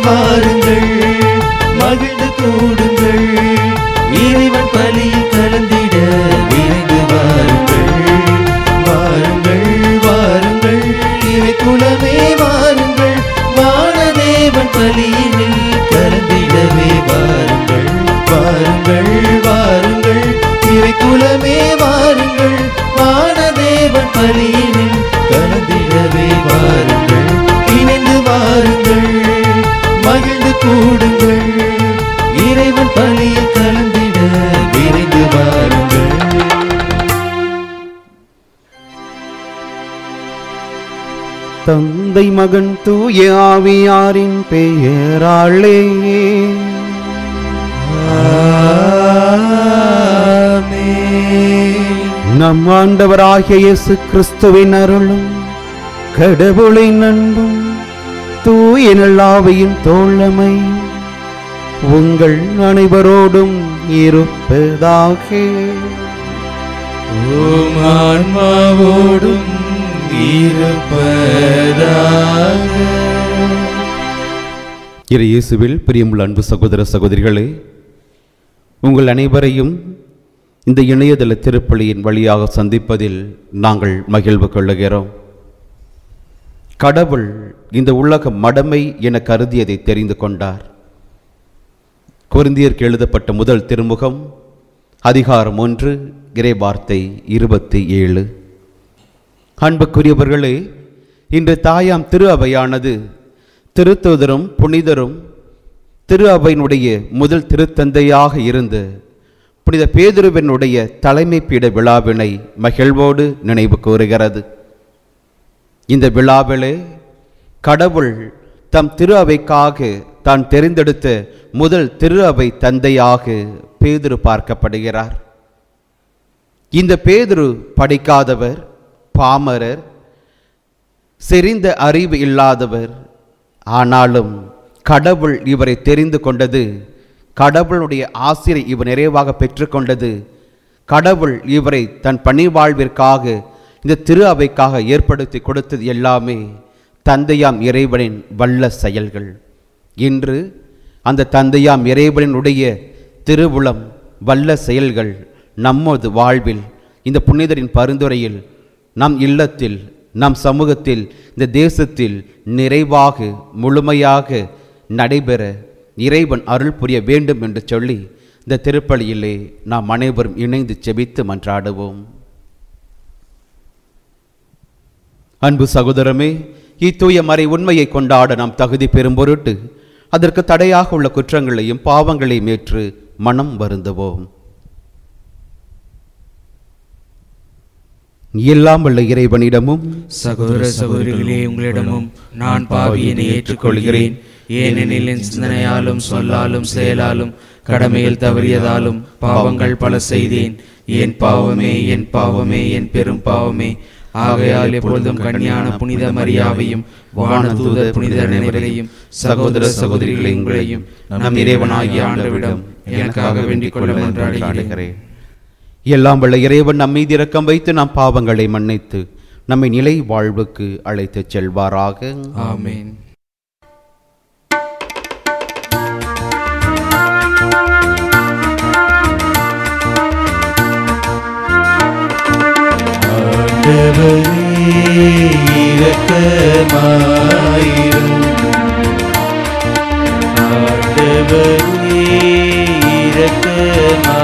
வாருங்கள் மகிழ்ந்து கூடுங்கள் இறைவன் பலியில் கலந்திட விரைந்து வாருங்கள் வாருங்கள் வாருங்கள் இறை குலமே வாருங்கள் வானதேவன் பலியினில் கலந்திடவே வாருங்கள் வாருங்கள் வாருங்கள் இறை குலமே வாருங்கள் வானதேவன் பலியினில் கலந்திடவே வாருங்கள் இணைந்து வாருங்கள் மகிழ்ந்து கூடுங்கள் இறைவன் பலியில் கலந்திட விரைந்து வாருங்கள் தந்தை மகன் தூய ஆவியாரின் பெயராளே நம் ஆண்டவராகிய இயேசு கிறிஸ்துவின் அருளும் கடவுளின் அன்பும் தூய நல்லாவியின் தோழமை உங்கள் அனைவரோடும் இருப்பதாக உம் ஆன்மாவோடும் இருப்பதாக இரு இயேசுவில் பிரியமுள்ள அன்பு சகோதர சகோதரிகளே உங்கள் அனைவரையும் இந்த இணையதள திருப்பலியின் வழியாக சந்திப்பதில் நாங்கள் மகிழ்வு கொள்ளுகிறோம் கடவுள் இந்த உலக மடமை என கருதியதை தெரிந்து கொண்டார் கொரிந்தியருக்கு எழுதப்பட்ட முதல் திருமுகம் அதிகாரம் ஒன்று இறை வார்த்தை இருபத்தி ஏழு அன்புக்குரியவர்களே இன்று தாயாம் திரு அவையானது திருத்தூதரும் புனிதரும் திரு அவையினுடைய முதல் திருத்தந்தையாக இருந்து புனித பேதுருவினுடைய தலைமை பீட விழாவினை மகிழ்வோடு நினைவு கூறுகிறது இந்த விழாவிலே கடவுள் தம் திரு அவைக்காக தான் தெரிந்தெடுத்த முதல் திரு அவை தந்தையாக பேதுரு பார்க்கப்படுகிறார் இந்த பேதுரு படிக்காதவர் பாமரர் செறிந்த அறிவு இல்லாதவர் ஆனாலும் கடவுள் இவரை தெரிந்து கொண்டது கடவுளுடைய ஆசிரை இவர் நிறைவாக பெற்றுக்கொண்டது கடவுள் இவரை தன் பணி வாழ்விற்காக இந்த திரு அவைக்காக ஏற்படுத்தி கொடுத்தது எல்லாமே தந்தையாம் இறைவனின் வல்ல செயல்கள் இன்று அந்த தந்தையாம் இறைவனினுடைய திருவுளம் வல்ல செயல்கள் நம்மது வாழ்வில் இந்த புனிதரின் பரிந்துரையில் நம் இல்லத்தில் நம் சமூகத்தில் இந்த தேசத்தில் நிறைவாக முழுமையாக நடைபெற இறைவன் அருள் புரிய வேண்டும் என்று சொல்லி இந்த திருப்பலியிலே நாம் அனைவரும் இணைந்து செபித்து மன்றாடுவோம் அன்பு சகோதரமே இத்தூய மறை உண்மையை கொண்டாட நாம் தகுதி பெறும் பொருட்டு அதற்கு தடையாக உள்ள குற்றங்களையும் பாவங்களையும் ஏற்று மனம் வருந்துவோம் எல்லாம் வல்ல இறைவனிடமும் சகோதர சகோதரிகளே உங்களிடமும் நான் பாவியினை ஏற்றுக்கொள்கிறேன் ஏனெனில் என் சிந்தனையாலும் சொல்லாலும் செயலாலும் கடமையில் தவறியதாலும் பாவங்கள் பல செய்தேன் என் பாவமே என் பாவமே என் பெரும் பாவமே ஆகையால் எப்பொழுதும் கன்னியான புனித மரியாவையும் வானதூத புனித அனைவரையும் சகோதர சகோதரிகளை உங்களையும் நம் இறைவனாகிய ஆண்டவிடம் எனக்காக வேண்டிக் கொள்ள மன்றாடுகிறேன் எல்லாம் வல்ல இறைவன் நம் மீது இரக்கம் வைத்து நம் பாவங்களை மன்னித்து நம்மை நிலை வாழ்வுக்கு அழைத்துச் செல்வாராக ஆமென் ஆண்டவரே இரக்கமாயிரும் ஆண்டவரே இரக்கமாயிரும்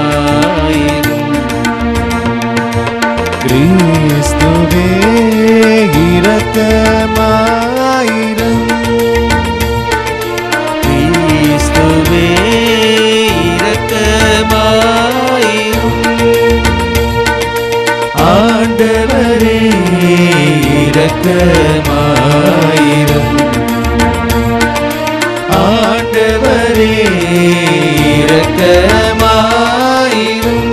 கிறிஸ்துவே இரக்கமாயிரும் கிறிஸ்துவே இரக்கமாயிரும் ஆண்டவரே இரக்கமாயிரும் ஆண்டவரே இரக்கமாயிரும்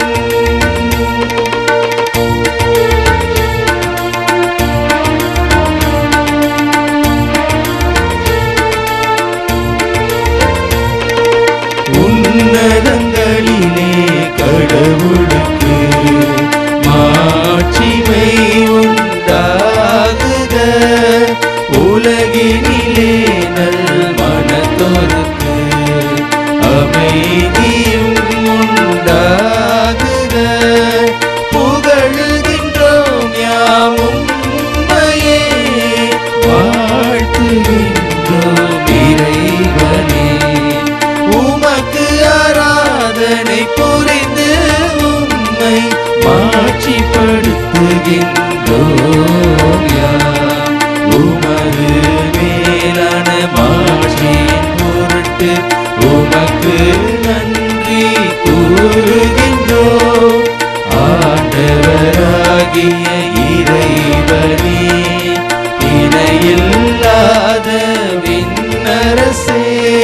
உன்னதங்களிலே கடவுளுக்கு மாட்சிமை உண்டாகுக உலகினிலே நல் மனத்தோர் சாதனை புரிந்து உம்மை மாட்சிப்படுத்துகின்றோம் யாம். உமது மேலான மாட்சியின் பொருட்டு உமக்கு நன்றி கூறுகின்றோம் ஆண்டவராகிய இறைவனே இணையில்லாத விண்ணரசே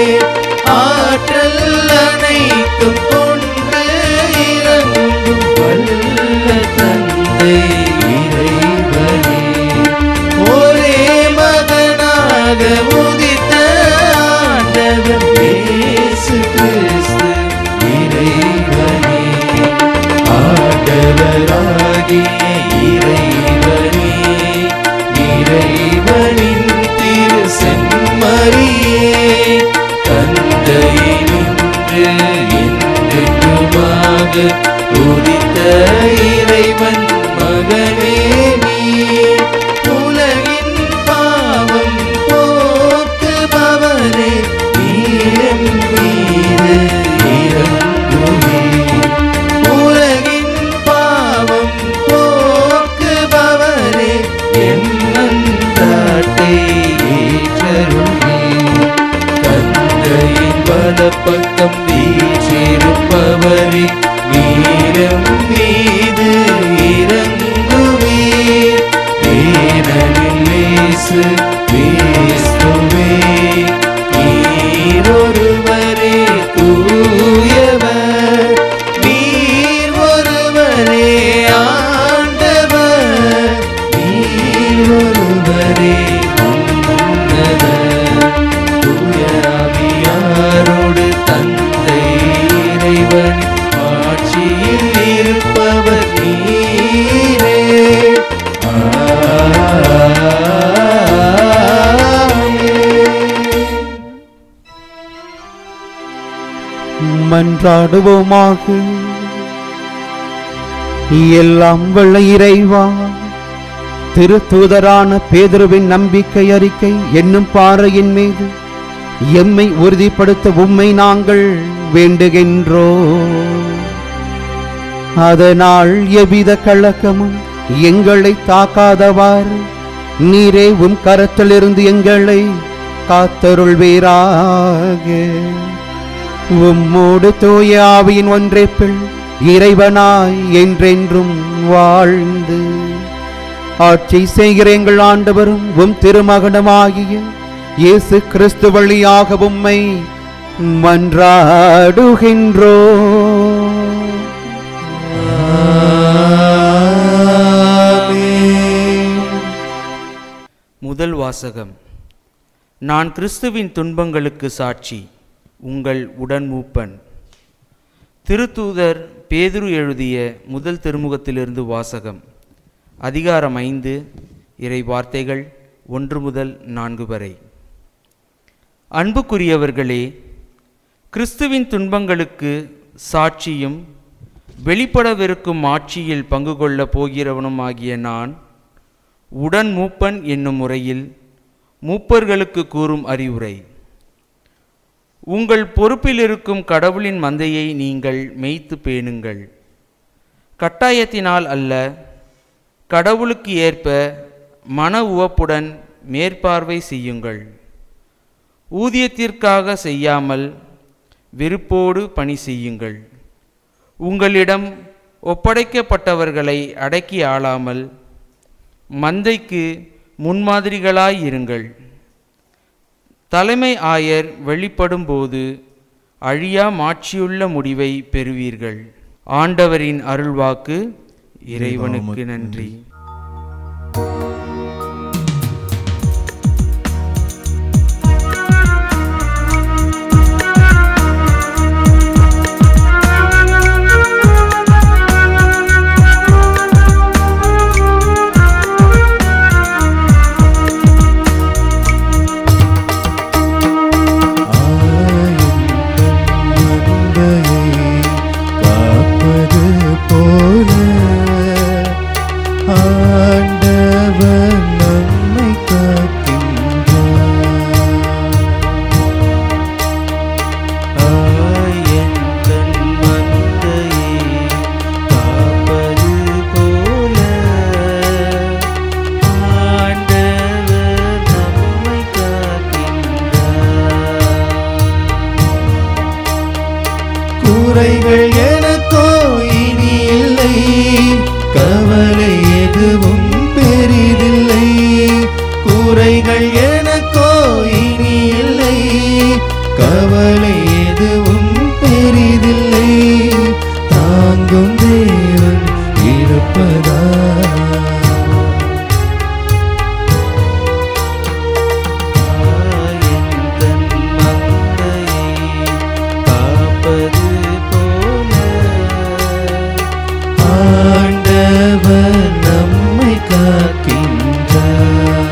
ஆற்றல் அனைத்தும் கொண்டு இறங்கும் வல்ல தந்தை இறைவனே ஒரே மகனாக உதித்த ஆண்டவர் இயேசு கிறிஸ்து இறைவனே ஆண்டவராகிய இறைவனே இறைவனின் திரு செம்மறியே தந்தையினின்று என்றென்றுமாக உதித்த இறைவன் மகனே நீ உலகின் பாவம் போக்குபவரே நீரம் மீது இறங்குமே உலகின் பாவம் போக்குபவரே என்னை ஏற்றருளே தந்தையின் வலப்பக்கம் வீற்றிருப்பவரே நீரம் மீது இறங்குவீர் ஏனெனில் இயேசு கிறிஸ்துவே நீரொருவரே தூயவர் நீர் ஒருவரே ஆண்டவர் நீர் ஒருவரே உன்னதர் தூயாவியாரோடு தந்தை இறைவன் ஆட்சியில் இருப்பவர் நீரே ஆமென். மன்றாடுவோமாக எல்லாம் வல்ல இறைவா திருத்தூதரான பேதுருவின் நம்பிக்கை அறிக்கை என்னும் பாறையின் மீது எம்மை உறுதிப்படுத்த உம்மை நாங்கள் வேண்டுகின்றோம் அதனால் எவ்வித கலக்கமும் எங்களை தாக்காதவாறு நீரே உம் கரத்திலிருந்து எங்களை காத்தருள்வீராக உம்மோடு தூய ஆவியின் ஒன்றைப்பில் இறைவனாய் என்றென்றும் வாழ்ந்து ஆட்சி செய்கிற எங்கள் ஆண்டவரும் உம் திருமகனமாகிய இயேசு கிறிஸ்து வழியாக உம்மை மன்றாடுகின்றோ முதல் வாசகம் நான் கிறிஸ்துவின் துன்பங்களுக்கு சாட்சி உங்கள் உடன்மூப்பன் திருத்தூதர் பேதுரு எழுதிய முதல் திருமுகத்திலிருந்து வாசகம் அதிகாரம் ஐந்து இறை வார்த்தைகள் ஒன்று முதல் நான்கு வரை அன்புக்குரியவர்களே கிறிஸ்துவின் துன்பங்களுக்கு சாட்சியும் வெளிப்படவிருக்கும் ஆட்சியில் பங்கு கொள்ளப் போகிறவனும் ஆகிய நான் உடன் மூப்பன் என்னும் முறையில் மூப்பர்களுக்கு கூறும் அறிவுரை உங்கள் பொறுப்பில் இருக்கும் கடவுளின் மந்தையை நீங்கள் மேய்த்து பேணுங்கள் கட்டாயத்தினால் அல்ல கடவுளுக்கு ஏற்ப மன உவப்புடன் மேற்பார்வை செய்யுங்கள் ஊதியத்திற்காக செய்யாமல் வெறுப்போடு பணி செய்யுங்கள் உங்களிடம் ஒப்படைக்கப்பட்டவர்களை அடக்கி ஆளாமல் மந்தைக்கு முன்மாதிரிகளாய் இருங்கள் தலைமை ஆயர் வெளிப்படும்போது அழியா மாட்சியுள்ள முடிவை பெறுவீர்கள் ஆண்டவரின் அருள்வாக்கு இறைவனுக்கு நன்றி காப்பது போல குறைகள் எனக்கோ இனி இல்லை கவலை எதுவும் பெரிதில்லை குறைகள் எனக்கோ இனி இல்லை கவலை எதுவும் பெரிதில்லை தாங்கும் தேவன் இருப்பதா ஆண்டவர் நம்மை காக்கின்றார்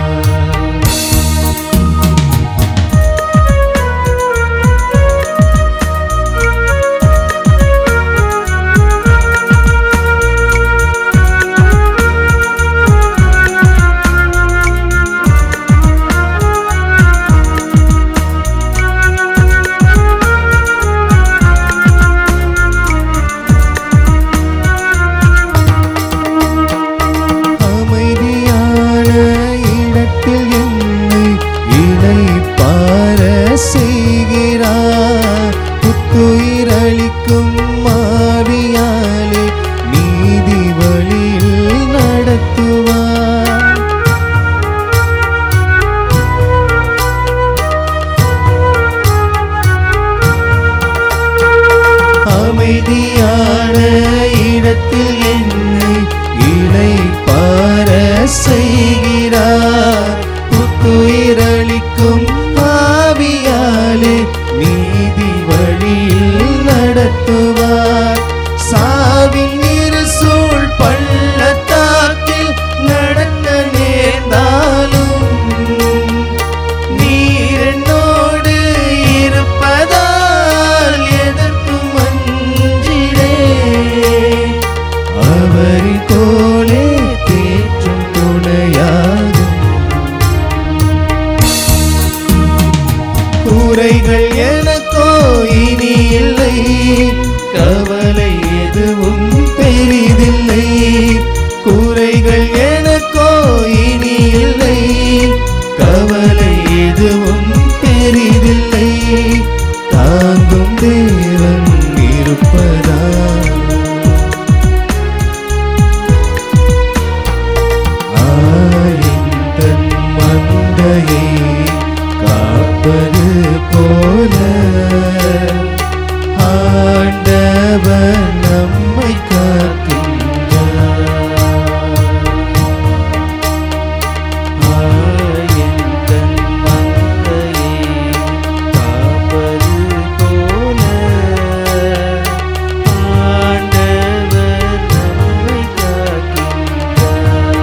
அமைதியான இடத்தில் என்னை இளைப்பார செய்கிறார் புத்துயிரளிக்கும் மாறியாலே நீதி வழியில் நடத்துவார் அமைதியான இடத்தில் என்னை இளைப்பார செய்கிறார் புத்துயிரளிக்கும் ஆவியாலே நீதி வழியில் நடத்துவார் சாவின் இருசூழ் பள்ளத்தாக்கில் நடக்க நேர்ந்தாலும் நீர் என்னோடு இருப்பதால் எதற்கும் அஞ்சிடே அவரின் கோலே தேற்றும் துணையாகும் கூரைகள் எனக்கோ இனி இல்லை கவலை எதுவும் பெரிதில்லை கூரைகள் எனக்கோ இனி இல்லை கவலை எதுவும் பெரிதில்லை தாங்கும் தேவன் இருப்பதா ஆயின் தன் மந்தையை காப்பது போல ஆண்டவர் நம்மை காக்கின்றார் ஆயின் தன் மந்தையை காப்பது போல ஆண்டவர் நம்மை காக்கின்றார்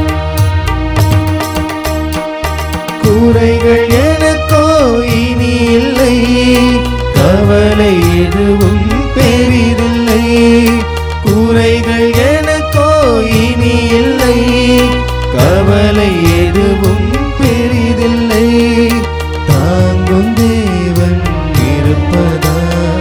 கூரைகள் எனக்கோ இனி இல்லை கவலை எதுவும் பெரிதில்லை கூரைகள் எனக்கோ இனி இல்லை கவலை எதுவும் பெரிதில்லை தாங்கும் தேவன் இருப்பதா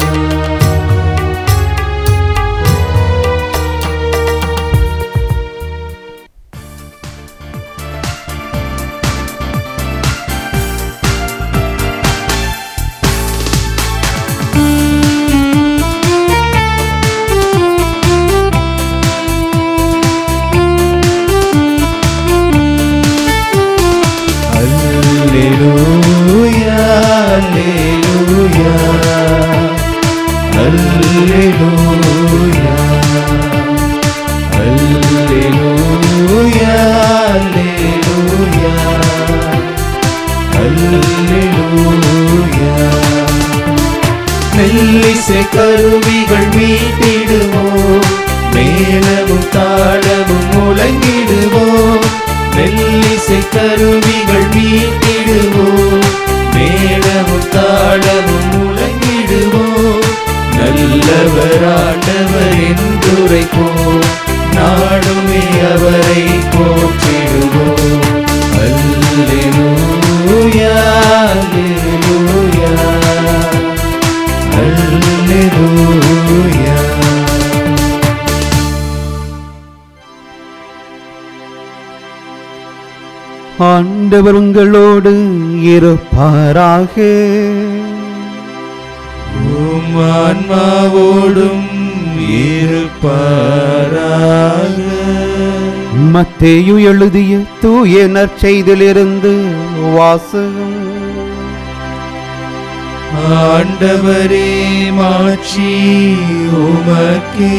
Alleluia, alleluia, alleluia, alleluia, alleluia, alleluia. மெல்லிசை கருவிகள் மீட்டிடுவோம் மேலமும் தாளமும் முழங்கிடுவோம் மெல்லிசை கருவிகள் மீட்டிடுவோம் மேலமும் தாளமும் முழங்கிடுவோம் நல்லவர் ஆண்டவர் என்றுரைப்போம் நாடுமே அவரை போற்றிடுவோம் அல்லேலூயா அல்லேலூயா அல்லேலூயா ஆண்டவர் உங்களோடு இருப்பாராக உம் ஆன்மாவோடும் இருப்பாராக மத்தேயு எழுதிய தூய நற்செய்திலிருந்து வாசகம் ஆண்டவரே மாட்சி உமக்கே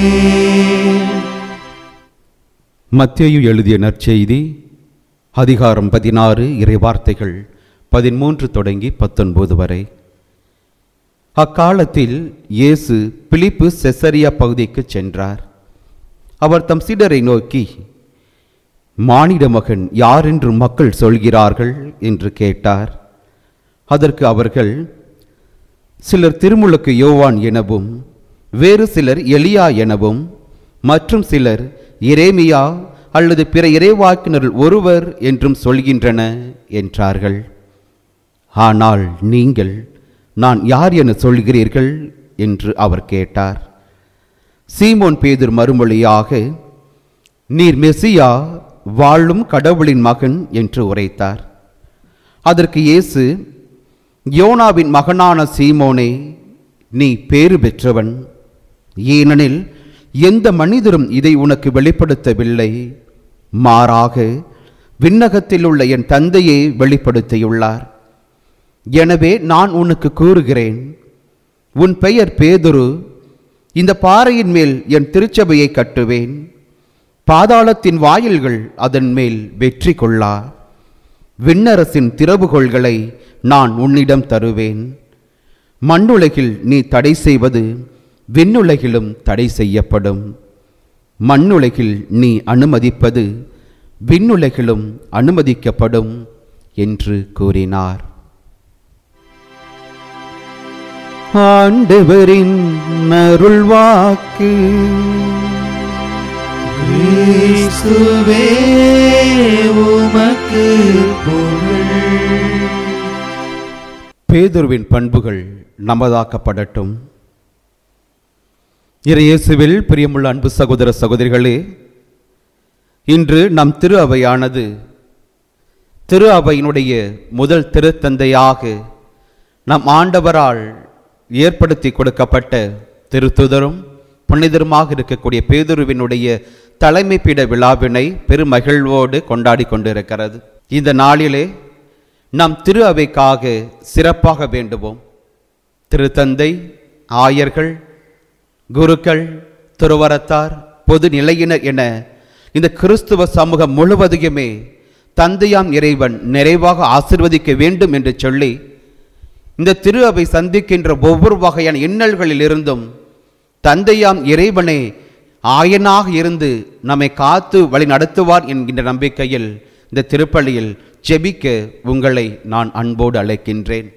மத்தேயு எழுதிய நற்செய்தி அதிகாரம் பதினாறு இறைவார்த்தைகள் பதிமூன்று தொடங்கி பத்தொன்பது வரை அக்காலத்தில் இயேசு பிலிப்பு செசரியா பகுதிக்கு சென்றார் அவர் தம் சீடரை நோக்கி மானிட மகன் யார் என்று மக்கள் சொல்கிறார்கள் என்று கேட்டார் அதற்கு அவர்கள் சிலர் திருமுழுக்கு யோவான் எனவும் வேறு சிலர் எலியா எனவும் மற்றும் சிலர் எரேமியா அல்லது பிற இறைவாக்கினரில் ஒருவர் என்றும் சொல்கின்றன என்றார்கள் ஆனால் நீங்கள் நான் யார் என சொல்கிறீர்கள் என்று அவர் கேட்டார் சீமோன் பேதுர் மறுமொழியாக நீர் மெசியா வாழும் கடவுளின் மகன் என்று உரைத்தார் அதற்கு இயேசு யோனாவின் மகனான சீமோனே நீ பேறு பெற்றவன் ஏனெனில் எந்த மனிதரும் இதை உனக்கு வெளிப்படுத்தவில்லை மாறாக விண்ணகத்தில் உள்ள என் தந்தையே வெளிப்படுத்தியுள்ளார் எனவே நான் உனக்கு கூறுகிறேன் உன் பெயர் பேதுரு இந்த பாறையின் மேல் என் திருச்சபையை கட்டுவேன் பாதாளத்தின் வாயில்கள் அதன் மேல் வெற்றி கொள்ளா விண்ணரசின் திறவுகோள்களை நான் உன்னிடம் தருவேன் மண்ணுலகில் நீ தடை செய்வது விண்ணுலகிலும் தடை செய்யப்படும் மண்ணுலகில் நீ அனுமதிப்பது விண்ணுலகிலும் அனுமதிக்கப்படும் என்று கூறினார் ஆண்டவரின் அருள்வாக்கு கிறிஸ்துவே உமக்கு புகழ் பேதுருவின் பண்புகள் நமதாக்கப்படட்டும் இறையேசுவில் பிரியமுள்ள அன்பு சகோதர சகோதரிகளே இன்று நம் திரு அவையானது திரு அவையினுடைய முதல் திருத்தந்தையாக நம் ஆண்டவரால் ஏற்படுத்தி கொடுக்கப்பட்ட திருத்துதரும் புனிதருமாக இருக்கக்கூடிய பேதுருவினுடைய தலைமை பீட விழாவினை பெருமகிழ்வோடு கொண்டாடி கொண்டிருக்கிறது இந்த நாளிலே நம் திரு அவைக்காக சிறப்பாக வேண்டுவோம் திருத்தந்தை ஆயர்கள் குருக்கள் துறவரத்தார் பொது நிலையினர் என இந்த கிறிஸ்துவ சமூகம் முழுவதையுமே தந்தையாம் இறைவன் நிறைவாக ஆசிர்வதிக்க வேண்டும் என்று சொல்லி இந்த திரு அவை சந்திக்கின்ற ஒவ்வொரு வகையான இன்னல்களில் இருந்தும் தந்தையாம் இறைவனே ஆயனாக இருந்து நம்மை காத்து வழி நடத்துவார் என்கின்ற நம்பிக்கையில் இந்த திருப்பலியில் ஜெபிக்க உங்களை நான் அன்போடு அழைக்கின்றேன்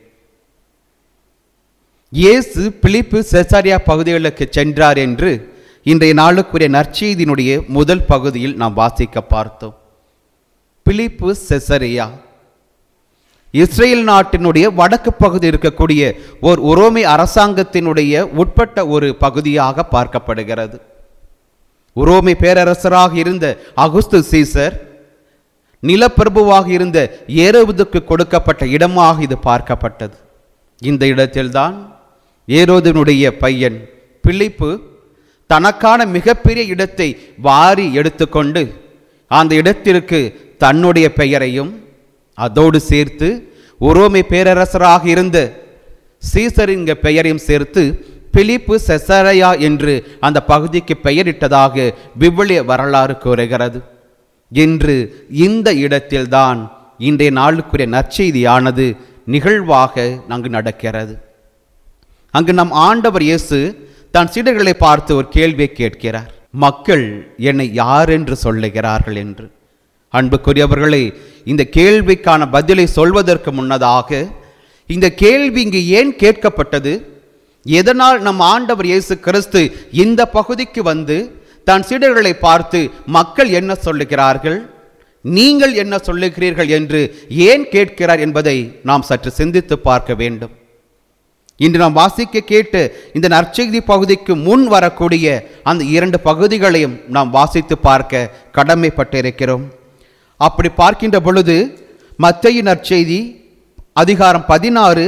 இயேசு பிலிப்பு செசாரியா பகுதிகளுக்கு சென்றார் என்று இன்றைய நாளுக்குரிய நற்செய்தியினுடைய முதல் பகுதியில் நாம் வாசிக்க பார்த்தோம் பிலிப்பு செசரியா இஸ்ரேல் நாட்டினுடைய வடக்கு பகுதி இருக்கக்கூடிய ஓர் உரோமை அரசாங்கத்தினுடைய உட்பட்ட ஒரு பகுதியாக பார்க்கப்படுகிறது உரோமை பேரரசராக இருந்த அகுஸ்து சீசர் நிலப்பிரபுவாக இருந்த ஏரோதுக்கு கொடுக்கப்பட்ட இடமாக இது பார்க்கப்பட்டது இந்த இடத்தில்தான் ஏரோதனுடைய பையன் பிலிப்பு தனக்கான மிகப்பெரிய இடத்தை வாரி எடுத்துக்கொண்டு அந்த இடத்திற்கு தன்னுடைய பெயரையும் அதோடு சேர்த்து உரோமை பேரரசராக இருந்த சீசரின் பெயரையும் சேர்த்து பிலிப்பு செசரையா என்று அந்த பகுதிக்கு பெயரிட்டதாக விவிலிய வரலாறு கூறுகிறது இன்று இந்த இடத்தில்தான் இன்றைய நாளுக்குரிய நற்செய்தியானது நிகழ்வாக அங்கு நடக்கிறது அங்கு நம் ஆண்டவர் இயேசு தன் சீடர்களை பார்த்து ஒரு கேள்வியை கேட்கிறார் மக்கள் என்னை யார் என்று சொல்லுகிறார்கள் என்று அன்புக்குரியவர்களே இந்த கேள்விக்கான பதிலை சொல்வதற்கு முன்னதாக இந்த கேள்வி இங்கு ஏன் கேட்கப்பட்டது எதனால் நம் ஆண்டவர் இயேசு கிறிஸ்து இந்த பகுதிக்கு வந்து தன் சீடர்களை பார்த்து மக்கள் என்ன சொல்லுகிறார்கள் நீங்கள் என்ன சொல்லுகிறீர்கள் என்று ஏன் கேட்கிறார் என்பதை நாம் சற்று சிந்தித்து பார்க்க வேண்டும் இன்று நாம் வாசிக்க கேட்டு இந்த நற்செய்தி பகுதிக்கு முன் வரக்கூடிய அந்த இரண்டு பகுதிகளையும் நாம் வாசித்து பார்க்க கடமைப்பட்டிருக்கிறோம் அப்படி பார்க்கின்ற பொழுது மத்திய நற்செய்தி அதிகாரம் பதினாறு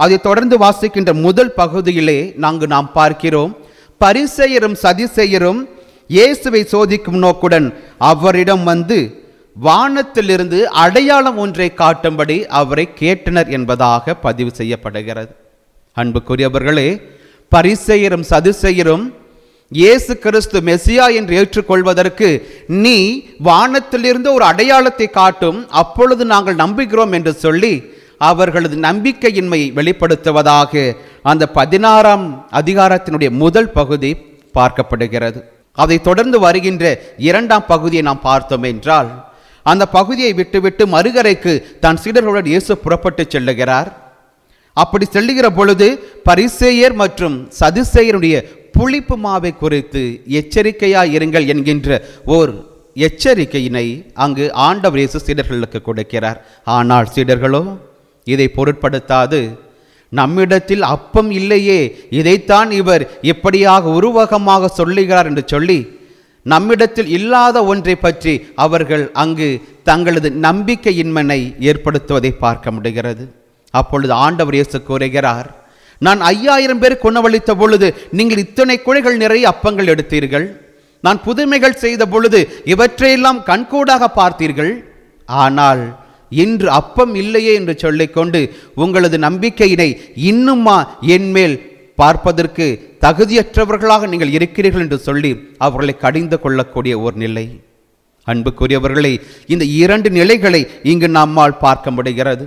அதைத் தொடர்ந்து வாசிக்கின்ற முதல் பகுதியிலே நாங்கள் நாம் பார்க்கிறோம் பரிசெயரும் சதிசெயரும் இயேசுவை சோதிக்கும் நோக்குடன் அவரிடம் வந்து வானத்திலிருந்து அடையாளம் ஒன்றை காட்டும்படி அவரை கேட்டனர் என்பதாக பதிவு செய்யப்படுகிறது அன்புக்குரியவர்களே பரிசெயரும் சதுசெயரும் இயேசு கிறிஸ்து மெசியா என்று ஏற்றுக்கொள்வதற்கு நீ வானத்திலிருந்து ஒரு அடையாளத்தை காட்டும் அப்பொழுது நாங்கள் நம்புகிறோம் என்று சொல்லி அவர்களது நம்பிக்கையின்மையை வெளிப்படுத்துவதாக அந்த பதினாறாம் அதிகாரத்தினுடைய முதல் பகுதி பார்க்கப்படுகிறது அதை தொடர்ந்து வருகின்ற இரண்டாம் பகுதியை நாம் பார்த்தோம் என்றால் அந்த பகுதியை விட்டுவிட்டு மறுகரைக்கு தான் சீடர்களுடன் இயேசு புறப்பட்டு செல்லுகிறார் அப்படி செல்லுகிற பொழுது பரிசேயர் மற்றும் சதுசேயருடைய புளிப்பு மாவை குறித்து எச்சரிக்கையாய் இருங்கள் என்கின்ற ஓர் எச்சரிக்கையினை அங்கு ஆண்டவர் இயேசு சீடர்களுக்கு கொடுக்கிறார் ஆனால் சீடர்களோ இதை பொருட்படுத்தாது நம்மிடத்தில் அப்பம் இல்லையே இதைத்தான் இவர் இப்படியாக உருவகமாக சொல்லுகிறார் என்று சொல்லி நம்மிடத்தில் இல்லாத ஒன்றை பற்றி அவர்கள் அங்கு தங்களது நம்பிக்கையின்மனை ஏற்படுத்துவதை பார்க்க முடிகிறது அப்பொழுது ஆண்டவர் இயேசு கூறுகிறார் நான் ஐயாயிரம் பேர் குணவளித்த பொழுது நீங்கள் இத்தனை குழைகள் நிறைய அப்பங்கள் எடுத்தீர்கள் நான் புதுமைகள் செய்த பொழுது இவற்றையெல்லாம் கண்கூடாக பார்த்தீர்கள் ஆனால் இன்று அப்பம் இல்லையே என்று சொல்லிக்கொண்டு உங்களது நம்பிக்கையினை இன்னுமா என்மேல் பார்ப்பதற்கு தகுதியற்றவர்களாக நீங்கள் இருக்கிறீர்கள் என்று சொல்லி அவர்களை கடிந்து கொள்ளக்கூடிய ஒரு நிலை அன்புக்குரியவர்களை இந்த இரண்டு நிலைகளை இங்கு நம்மால் பார்க்க முடிகிறது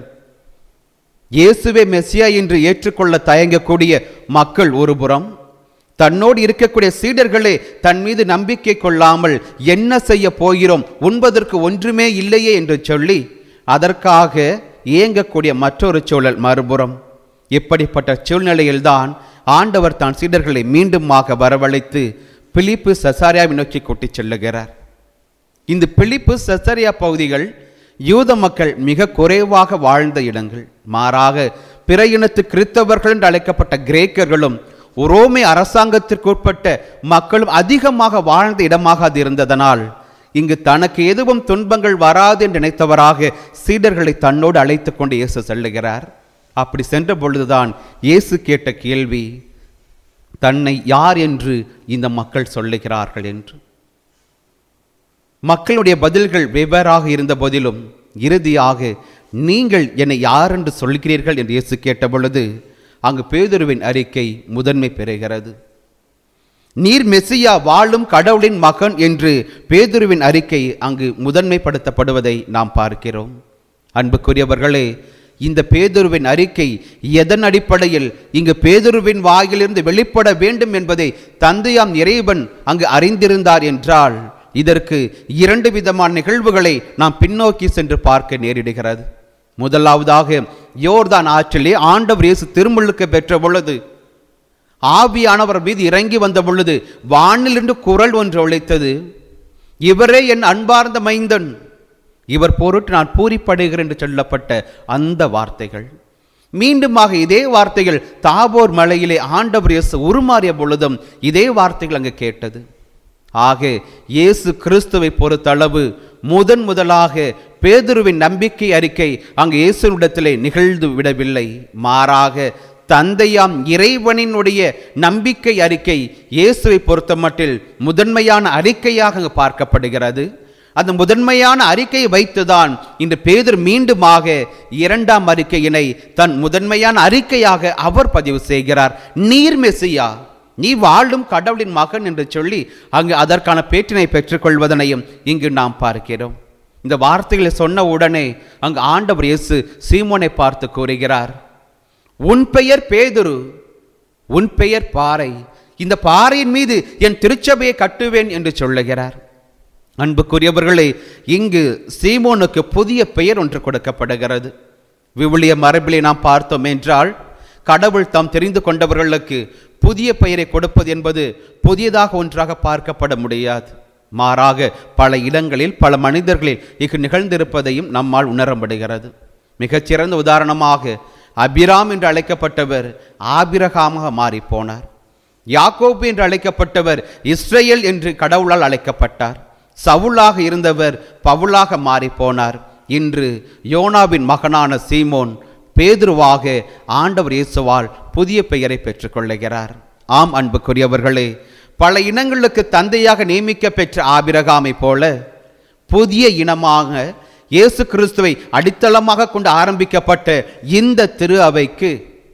இயேசுவே மெஸ்ஸியா என்று ஏற்றுக்கொள்ள தயங்கக்கூடிய மக்கள் ஒருபுறம் தன்னோடு இருக்கக்கூடிய சீடர்களே தன் மீது நம்பிக்கை கொள்ளாமல் என்ன செய்ய போகிறோம் உண்பதற்கு ஒன்றுமே இல்லையே என்று சொல்லி அதற்காக இயங்கக்கூடிய மற்றொரு சூழல் மறுபுறம் இப்படிப்பட்ட சூழ்நிலையில்தான் ஆண்டவர் தான் சீடர்களை மீண்டுமாக வரவழைத்து பிலிப்பு சசாரியாவை நோக்கி கூட்டிச் செல்லுகிறார் இந்த பிலிப்பு செசரியா பகுதிகள் யூத மக்கள் மிக குறைவாக வாழ்ந்த இடங்கள் மாறாக பிற இனத்து கிறித்தவர்கள் என்று அழைக்கப்பட்ட கிரேக்கர்களும் ரோமை அரசாங்கத்திற்குட்பட்ட மக்களும் அதிகமாக வாழ்ந்த இடமாக அது இருந்ததனால் இங்கு தனக்கு எதுவும் துன்பங்கள் வராது என்று நினைத்தவராக சீடர்களை தன்னோடு அழைத்து கொண்டு இயேசு செல்லுகிறார் அப்படி சென்ற பொழுதுதான் இயேசு கேட்ட கேள்வி தன்னை யார் என்று இந்த மக்கள் சொல்லுகிறார்கள் என்று மக்களுடைய பதில்கள் வெவ்வேறாக இருந்த போதிலும் இறுதியாக நீங்கள் என்னை யார் என்று சொல்கிறீர்கள் என்று இயேசு கேட்ட பொழுது அங்கு பேதுருவின் அறிக்கை முதன்மை பெறுகிறது நீர் மெஸ்ஸியா வாழும் கடவுளின் மகன் என்று பேதுருவின் அறிக்கை அங்கு முதன்மைப்படுத்தப்படுவதை நாம் பார்க்கிறோம் அன்புக்குரியவர்களே இந்த பேதுருவின் அறிக்கை எதன் அடிப்படையில் இங்கு பேதுருவின் வாயிலிருந்து வெளிப்பட வேண்டும் என்பதை தந்தையாம் இறைவன் அங்கு அறிந்திருந்தார் என்றால் இதற்கு இரண்டு விதமான நிகழ்வுகளை நாம் பின்னோக்கி சென்று பார்க்க நேரிடுகிறது முதலாவதாக யோர்தான் ஆற்றிலே ஆண்டவர் இயேசு திருமுழுக்கு பெற்ற பொழுது ஆவியானவர் மீது இறங்கி வந்த பொழுது வானிலிருந்து குரல் ஒன்று ஒழித்தது இவரே என் அன்பார்ந்த மைந்தன் இவர் பொருட்டு நான் பூரிப்படுகிறேன் என்று சொல்லப்பட்ட அந்த வார்த்தைகள் மீண்டுமாக இதே வார்த்தைகள் தாபோர் மலையிலே ஆண்டவர் இயேசு உருமாறிய பொழுதும் இதே வார்த்தைகள் அங்கு கேட்டது ஆக இயேசு கிறிஸ்துவை பொறுத்தளவு முதன் முதலாக பேதுருவின் நம்பிக்கை அறிக்கை அங்கு இயேசுவிடத்திலே நிகழ்ந்து விடவில்லை மாறாக தந்தையாம் இறைவனினுடைய நம்பிக்கை அறிக்கை இயேசுவை பொறுத்தமட்டில் முதன்மையான அறிக்கையாக அங்கு பார்க்கப்படுகிறது அந்த முதன்மையான அறிக்கையை வைத்துதான் இந்த பேதர் மீண்டுமாக இரண்டாம் அறிக்கையினை தன் முதன்மையான அறிக்கையாக அவர் பதிவு செய்கிறார் நீர் மெசியா நீ வாழும் கடவுளின் மகன் என்று சொல்லி அங்கு அதற்கான பேற்றினை பெற்றுக்கொள்வதனையும் இங்கு நாம் பார்க்கிறோம் இந்த வார்த்தைகளை சொன்ன உடனே அங்கு ஆண்டவர் இயேசு சீமோனை பார்த்து கூறுகிறார் உன் பெயர் பேதுரு உன் பெயர் பாறை இந்த பாறையின் மீது என் திருச்சபையை கட்டுவேன் என்று சொல்லுகிறார் அன்புக்குரியவர்களே இங்கு சீமோனுக்கு புதிய பெயர் ஒன்று கொடுக்கப்படுகிறது விவிலிய மரபிலே நாம் பார்த்தோம் என்றால் கடவுள் தாம் தெரிந்து கொண்டவர்களுக்கு புதிய பெயரை கொடுப்பது என்பது புதியதாக ஒன்றாக பார்க்கப்பட முடியாது மாறாக பல இடங்களில் பல மனிதர்களில் இங்கு நிகழ்ந்திருப்பதையும் நம்மால் உணர முடிகிறது மிகச்சிறந்த உதாரணமாக அபிராம் என்று அழைக்கப்பட்டவர் ஆபிரகாமாக மாறிப்போனார் யாக்கோபு என்று அழைக்கப்பட்டவர் இஸ்ரேல் என்று கடவுளால் அழைக்கப்பட்டார் சவுலாக இருந்தவர் பவுலாக மாறிப்போனார் இன்று யோனாவின் மகனான சீமோன் பேதுருவாக ஆண்டவர் இயேசுவால் புதிய பெயரை பெற்றுக்கொள்ளுகிறார் ஆம் அன்புக்குரியவர்களே பல இனங்களுக்கு தந்தையாக நியமிக்க பெற்ற ஆபிரகாமை போல புதிய இனமாக இயேசு கிறிஸ்துவை அடித்தளமாக கொண்டு ஆரம்பிக்கப்பட்ட இந்த திரு அவைக்கு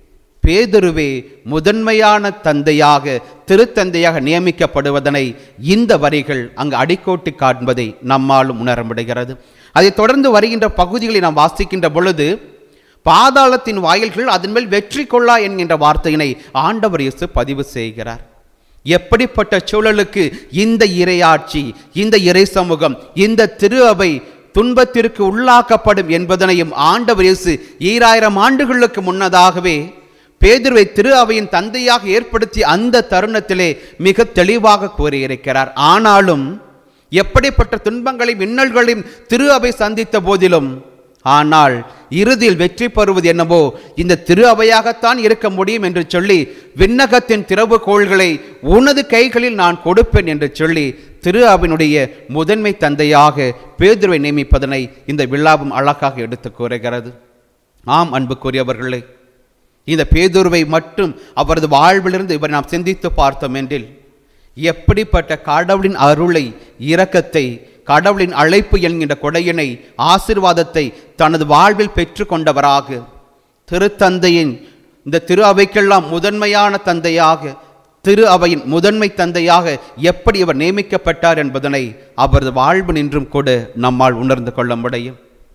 பேதுருவே முதன்மையான தந்தையாக திருத்தந்தையாக நியமிக்கப்படுவதனை இந்த வரிகள் அங்கு அடிக்கோட்டு காண்பதை நம்மாலும் உணர முடிகிறது அதைத் தொடர்ந்து வருகின்ற பகுதிகளை நாம் வாசிக்கின்ற பொழுது பாதாளத்தின் வாயில்கள் அதன் மேல் வெற்றி கொள்ளா என்கின்ற வார்த்தையினை ஆண்டவர் இயேசு பதிவு செய்கிறார் எப்படிப்பட்ட சூழலுக்கு இந்த இறையாட்சி இந்த இறை சமூகம் இந்த திரு அவை துன்பத்திற்கு உள்ளாக்கப்படும் என்பதனையும் ஆண்டவர் இயேசு ஈராயிரம் ஆண்டுகளுக்கு முன்னதாகவே பேதுருவை திரு அவையின் தந்தையாக ஏற்படுத்திய அந்த தருணத்திலே மிக தெளிவாக கூறியிருக்கிறார் ஆனாலும் எப்படிப்பட்ட துன்பங்களையும் இன்னல்களையும் திரு அவை சந்தித்த போதிலும் ஆனால் இறுதியில் வெற்றி பெறுவது என்னவோ இந்த திரு அவையாகத்தான் இருக்க முடியும் என்று சொல்லி விண்ணகத்தின் திறவுகோள்களை உனது கைகளில் நான் கொடுப்பேன் என்று சொல்லி திரு அவினுடைய முதன்மை தந்தையாக பேதுருவை நியமிப்பதனை இந்த விழாவும் அழகாக எடுத்து கூறுகிறது ஆம் அன்புக்குரியவர்களே இந்த பேதுருவை மட்டும் அவரது வாழ்விலிருந்து இவர் நாம் சிந்தித்து பார்த்தோம் என்றில் எப்படிப்பட்ட கடவுளின் அருளை இரக்கத்தை கடவுளின் அழைப்பு என்கின்ற கொடையினை ஆசிர்வாதத்தை தனது வாழ்வில் பெற்று கொண்டவராக திருத்தந்தையின் இந்த திரு அவைக்கெல்லாம் முதன்மையான தந்தையாக திரு அவையின் முதன்மை தந்தையாக எப்படி இவர் நியமிக்கப்பட்டார் என்பதனை அவரது வாழ்வு நின்றும் கூட நம்மால் உணர்ந்து கொள்ள முடியும்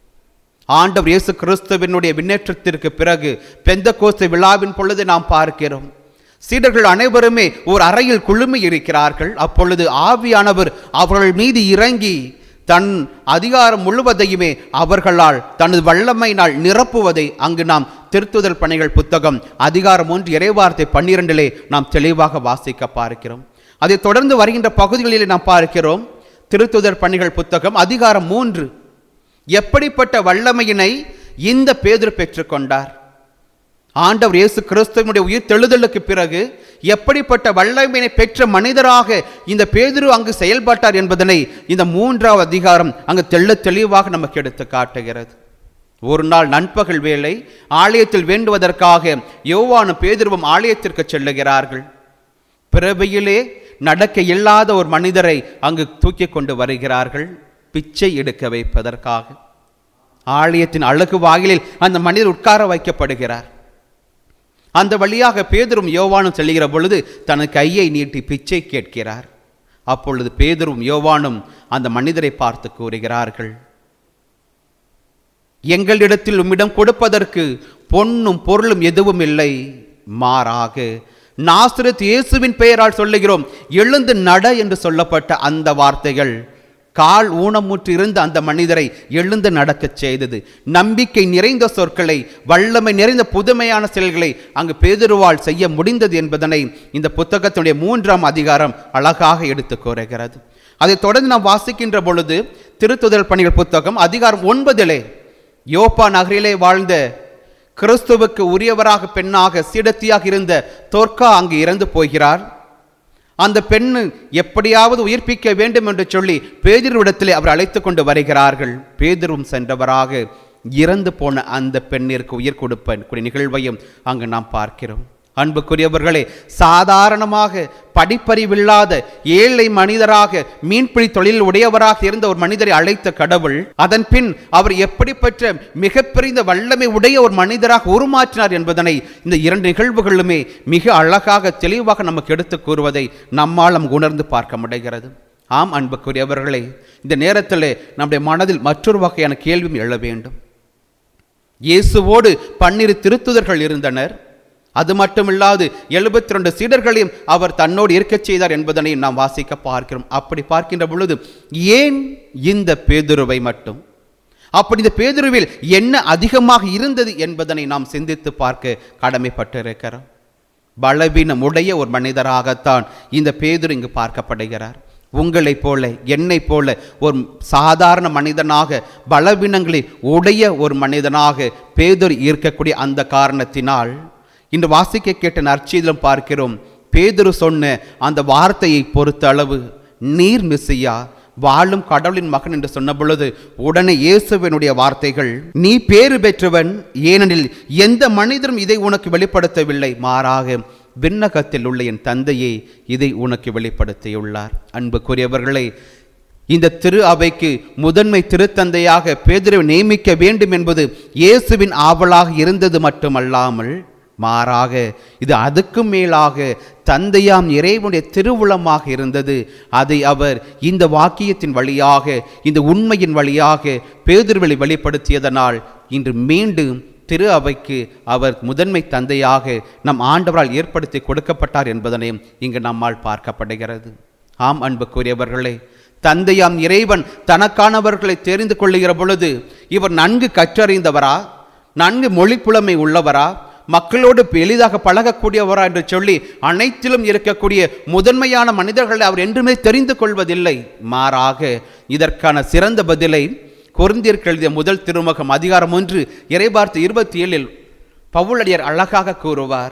ஆண்டவர் இயேசு கிறிஸ்துவினுடைய விண்ணேற்றத்திற்கு பிறகு பெந்த கோஸ்து விழாவின் பொழுது நாம் பார்க்கிறோம் சீடர்கள் அனைவருமே ஒரு அறையில் குழுமி இருக்கிறார்கள் அப்பொழுது ஆவியானவர் அவர்கள் மீது இறங்கி தன் அதிகாரம் முழுவதையுமே அவர்களால் தனது வல்லமையினால் நிரப்புவதை அங்கு நாம் திருத்துதல் பணிகள் புத்தகம் அதிகாரம் ஒன்று இறைவார்த்தை பன்னிரண்டிலே நாம் தெளிவாக வாசிக்க பார்க்கிறோம் அதைத் தொடர்ந்து வருகின்ற பகுதிகளிலே நாம் பார்க்கிறோம் திருத்துதர் பணிகள் புத்தகம் அதிகாரம் மூன்று எப்படிப்பட்ட வல்லமையினை இந்த பேதுரு பெற்றுக்கொண்டார் ஆண்டவர் இயேசு கிறிஸ்துவனுடைய உயிர் தெழுதலுக்கு பிறகு எப்படிப்பட்ட வல்லமையினை பெற்ற மனிதராக இந்த பேதுரு அங்கு செயல்பட்டார் என்பதனை இந்த மூன்றாவது அதிகாரம் அங்கு தெள்ள தெளிவாக நமக்கு எடுத்து காட்டுகிறது ஒரு நாள் நண்பகல் வேளை ஆலயத்தில் வேண்டுவதற்காக யோவானு பேதுருவும் ஆலயத்திற்கு செல்லுகிறார்கள் பிறவியிலே நடக்க இல்லாத ஒரு மனிதரை அங்கு தூக்கி கொண்டு வருகிறார்கள் பிச்சை எடுக்க வைப்பதற்காக ஆலயத்தின் அழகு வாயிலில் அந்த மனிதர் உட்கார வைக்கப்படுகிறார் அந்த வழியாக பேதரும் யோவானும் செல்லுகிற பொழுது தனது கையை நீட்டி பிச்சை கேட்கிறார் அப்பொழுது பேதரும் யோவானும் அந்த மனிதரை பார்த்து கூறுகிறார்கள் எங்களிடத்தில் உம்மிடம் கொடுப்பதற்கு பொன்னும் பொருளும் எதுவும் இல்லை மாறாக நாசிரத் இயேசுவின் பெயரால் சொல்லுகிறோம் எழுந்து நட என்று சொல்லப்பட்ட அந்த வார்த்தைகள் கால் ஊனமுற்று இருந்த அந்த மனிதரை எழுந்து நடக்கச் செய்தது நம்பிக்கை நிறைந்த சொற்களை வல்லமை நிறைந்த புதுமையான செயல்களை அங்கு பேதுருவால் செய்ய முடிந்தது என்பதனை இந்த புத்தகத்தினுடைய மூன்றாம் அதிகாரம் அழகாக எடுத்து கூறுகிறது அதைத் தொடர்ந்து நாம் வாசிக்கின்ற பொழுது திருத்துதல் பணிகள் புத்தகம் அதிகாரம் ஒன்பதிலே யோப்பா நகரிலே வாழ்ந்த கிறிஸ்துவுக்கு உரியவராக பெண்ணாக சீடத்தியாக இருந்த தோர்க்கா அங்கு இறந்து போகிறார் அந்த பெண்ணு எப்படியாவது உயிர்ப்பிக்க வேண்டும் என்று சொல்லி பேதிருவிடத்திலே அவர் அழைத்து கொண்டு வருகிறார்கள் பேதிரும் சென்றவராக இறந்து போன அந்த பெண்ணிற்கு உயிர் கொடுப்ப நிகழ்வையும் அங்கு நாம் பார்க்கிறோம் அன்புக்குரியவர்களே சாதாரணமாக படிப்பறிவில்லாத ஏழை மனிதராக மீன்பிடி தொழில் உடையவராக இருந்த ஒரு மனிதரை அழைத்த கடவுள் அதன் பின் அவர் எப்படிப்பட்ட மிகப்பெரிய வல்லமை உடைய ஒரு மனிதராக உருமாற்றினார் என்பதனை இந்த இரண்டு நிகழ்வுகளுமே மிக அழகாக தெளிவாக நமக்கு எடுத்து கூறுவதை நம்மால் நம் உணர்ந்து பார்க்க முடிகிறது ஆம் அன்புக்குரியவர்களே இந்த நேரத்தில் நம்முடைய மனதில் மற்றொரு வகையான கேள்வியும் எழ வேண்டும் இயேசுவோடு பன்னிரு திருத்துதர்கள் இருந்தனர் அது மட்டுமில்லாது எழுபத்தி ரெண்டு சீடர்களையும் அவர் தன்னோடு இருக்கச் செய்தார் என்பதனை நாம் வாசிக்க பார்க்கிறோம் அப்படி பார்க்கின்ற பொழுது ஏன் இந்த பேதுருவை மட்டும் அப்படி இந்த பேதுருவில் என்ன அதிகமாக இருந்தது என்பதனை நாம் சிந்தித்து பார்க்க கடமைப்பட்டிருக்கிறோம் பலவீனம் உடைய ஒரு மனிதராகத்தான் இந்த பேதுரு இங்கு பார்க்கப்படுகிறார் உங்களைப் போல என்னைப் போல ஒரு சாதாரண மனிதனாக பலவீனங்களை உடைய ஒரு மனிதனாக பேதுரு இருக்கக்கூடிய அந்த காரணத்தினால் இன்று வாசிக்க கேட்ட நற்செய்திலும் பார்க்கிறோம் பேதுரு சொன்ன அந்த வார்த்தையை பொறுத்த அளவு நீர் மிஸ்ஸையா வாழும் கடவுளின் மகன் என்று சொன்ன பொழுது உடனே இயேசுவினுடைய வார்த்தைகள் நீ பேறு பெற்றவன் ஏனெனில் எந்த மனிதரும் இதை உனக்கு வெளிப்படுத்தவில்லை மாறாக விண்ணகத்தில் உள்ள என் தந்தையே இதை உனக்கு வெளிப்படுத்தியுள்ளார் அன்புக்குரியவர்களே இந்த திரு அவைக்கு முதன்மை திருத்தந்தையாக பேதுருவை நியமிக்க வேண்டும் என்பது இயேசுவின் ஆவலாக இருந்தது மட்டுமல்லாமல் மாறாக இது அதுக்கும் மேலாக தந்தையாம் இறைவனுடைய திருவுளமாக இருந்தது அதை அவர் இந்த வாக்கியத்தின் வழியாக இந்த உண்மையின் வழியாக பேதுருவெளி வெளிப்படுத்தியதனால் இன்று மீண்டும் திரு அவைக்கு அவர் முதன்மை தந்தையாக நம் ஆண்டவரால் ஏற்படுத்தி கொடுக்கப்பட்டார் என்பதனையும் இங்கு நம்மால் பார்க்கப்படுகிறது ஆம் அன்புக்குரியவர்களே தந்தையாம் இறைவன் தனக்கானவர்களை தெரிந்து கொள்ளுகிற பொழுது இவர் நன்கு கற்றறிந்தவரா நன்கு மொழிப்புலமை உள்ளவரா மக்களோடு எளிதாக பழகக்கூடியவரா என்று சொல்லி அனைத்திலும் இருக்கக்கூடிய முதன்மையான மனிதர்களை அவர் என்றுமே தெரிந்து கொள்வதில்லை மாறாக இதற்கான சிறந்த பதிலை கொரிந்தியருக்கு எழுதிய முதல் திருமுகம் அதிகாரம் ஒன்று இறைவார்த்தை இருபத்தி ஏழில் பவுலடியார் அழகாக கூறுவார்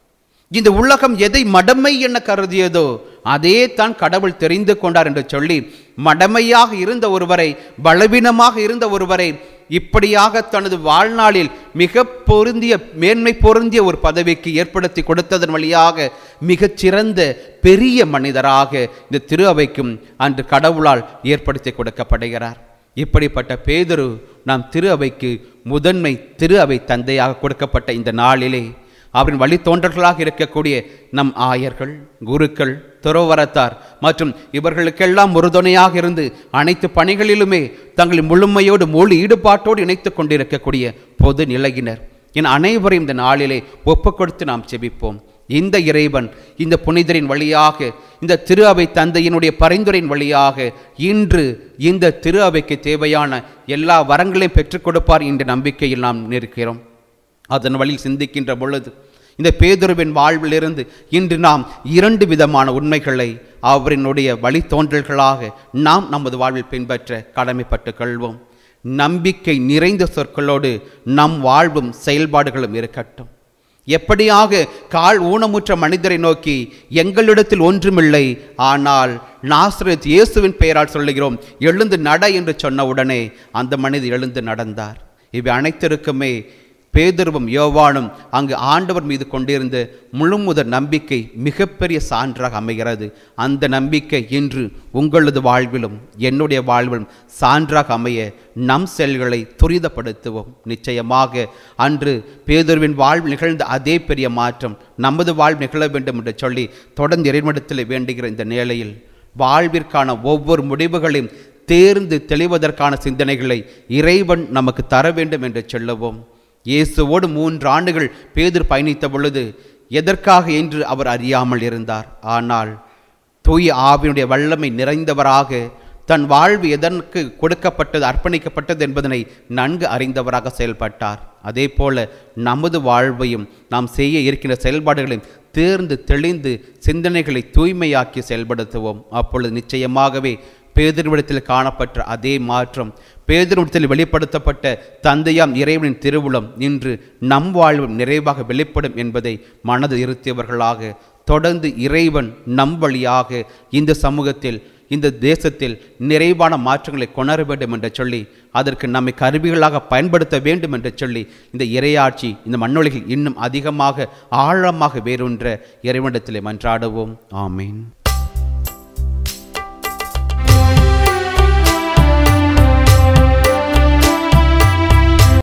இந்த உலகம் எதை மடமை என கருதியதோ அதே தான் கடவுள் தெரிந்து கொண்டார் என்று சொல்லி மடமையாக இருந்த ஒருவரை பலவீனமாக இருந்த ஒருவரை இப்படியாக தனது வாழ்நாளில் மிக பொருந்திய மேன்மை பொருந்திய ஒரு பதவிக்கு ஏற்படுத்தி கொடுத்ததன் வழியாக மிகச்சிறந்த பெரிய மனிதராக இந்த திரு அவைக்கும் அன்று கடவுளால் ஏற்படுத்தி கொடுக்கப்படுகிறார் இப்படிப்பட்ட பேதுரு நாம் திரு அவைக்கு முதன்மை திரு அவை தந்தையாக கொடுக்கப்பட்ட இந்த நாளிலே அவரின் வழித்தோன்றல்களாக இருக்கக்கூடிய நம் ஆயர்கள் குருக்கள் துறவரத்தார் மற்றும் இவர்களுக்கெல்லாம் உறுதுணையாக இருந்து அனைத்து பணிகளிலுமே தங்களை முழுமையோடு முழு ஈடுபாட்டோடு இணைத்துக் கொண்டிருக்கக்கூடிய பொது நிலையினர் என் அனைவரையும் இந்த நாளிலே ஒப்புக் கொடுத்து நாம் செபிப்போம் இந்த இறைவன் இந்த புனிதரின் வழியாக இந்த திரு அவை தந்தையினுடைய பரிந்துரையின் வழியாக இன்று இந்த திரு அவைக்கு தேவையான எல்லா வரங்களையும் பெற்றுக் கொடுப்பார் என்ற நம்பிக்கையில் நாம் நிற்கிறோம் அதன் வழியில் சிந்திக்கின்ற பொழுது இந்த பேதுருவின் வாழ்விலிருந்து இன்று நாம் இரண்டு விதமான உண்மைகளை அவரினுடைய வழித்தோன்றல்களாக நாம் நமது வாழ்வில் பின்பற்ற கடமைப்பட்டு கொள்வோம் நம்பிக்கை நிறைந்த சொற்களோடு நம் வாழ்வும் செயல்பாடுகளும் இருக்கட்டும் எப்படியாக கால் ஊனமுற்ற மனிதரை நோக்கி எங்களிடத்தில் ஒன்றுமில்லை ஆனால் நாசரத் இயேசுவின் பெயரால் சொல்லுகிறோம் எழுந்து நட என்று சொன்ன உடனே அந்த மனிதர் எழுந்து நடந்தார் இவை அனைத்திற்குமே பேதுருவும் யோவானும் அங்கு ஆண்டவர் மீது கொண்டிருந்த முழுமுதற் நம்பிக்கை மிகப்பெரிய சான்றாக அமைகிறது அந்த நம்பிக்கை இன்று உங்களது வாழ்விலும் என்னுடைய வாழ்விலும் சான்றாக அமைய நம் செயல்களை துரிதப்படுத்துவோம் நிச்சயமாக அன்று பேதுருவின் வாழ்வில் நிகழ்ந்த அதே பெரிய மாற்றம் நமது வாழ்வு நிகழ வேண்டும் என்று சொல்லி தொடர்ந்து இறைவனத்தில் வேண்டுகிற இந்த நிலையில் வாழ்விற்கான ஒவ்வொரு முடிவுகளையும் தேர்ந்து தெளிவதற்கான சிந்தனைகளை இறைவன் நமக்கு தர வேண்டும் என்று சொல்லுவோம் இயேசுவோடு மூன்று ஆண்டுகள் பேதுரு பயணித்த பொழுது எதற்காக என்று அவர் அறியாமல் இருந்தார் ஆனால் தூய ஆவியுடைய வல்லமை நிறைந்தவராக தன் வாழ்வு எதற்கு கொடுக்கப்பட்டது அர்ப்பணிக்கப்பட்டது என்பதனை நன்கு அறிந்தவராக செயல்பட்டார் அதே போல நமது வாழ்வையும் நாம் செய்ய இருக்கின்ற செயல்பாடுகளையும் தேர்ந்து தெளிந்து சிந்தனைகளை தூய்மையாக்கி செயல்படுத்துவோம் அப்பொழுது நிச்சயமாகவே பேதர்விடத்தில் காணப்பட்ட அதே மாற்றம் பேதர்விடத்தில் வெளிப்படுத்தப்பட்ட தந்தையாம் இறைவனின் திருவுளம் இன்று நம் வாழ்வும் நிறைவாக வெளிப்படும் என்பதை மனது இருத்தியவர்களாக தொடர்ந்து இறைவன் நம் வழியாக இந்த சமூகத்தில் இந்த தேசத்தில் நிறைவான மாற்றங்களை கொணர வேண்டும் என்று சொல்லி அதற்கு நம்மை கருவிகளாக பயன்படுத்த வேண்டும் என்று சொல்லி இந்த இறையாட்சி இந்த மண்ணொலிகள் இன்னும் அதிகமாக ஆழமாக வேறொன்ற இறைவனிடத்திலே மன்றாடுவோம் ஆமீன்